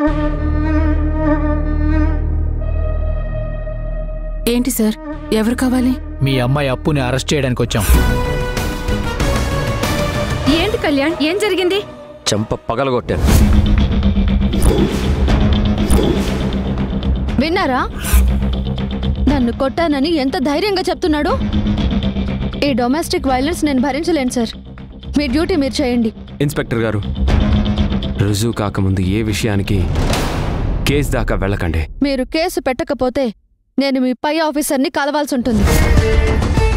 ఏంటి సార్ ఎవరు కావాలి మీ అమ్మాయి అప్పుని అరెస్ట్ చేయడానికి వచ్చాం ఏంటి కళ్యాణ్ ఏం జరిగింది చెంప పగలగొట్టాను విన్నారా నన్ను కొట్టానని ఎంత ధైర్యంగా చెప్తున్నాడు ఈ డొమెస్టిక్ వైలెన్స్ నేను భరించలేను సార్ మీ డ్యూటీ మీరు చేయండి ఇన్స్పెక్టర్ గారు రుజువు కాకముందు ఏ విషయానికి కేసు దాకా వెళ్ళకండి మీరు కేసు పెట్టకపోతే నేను మీ పై ఆఫీసర్ని కలవాల్సి ఉంటుంది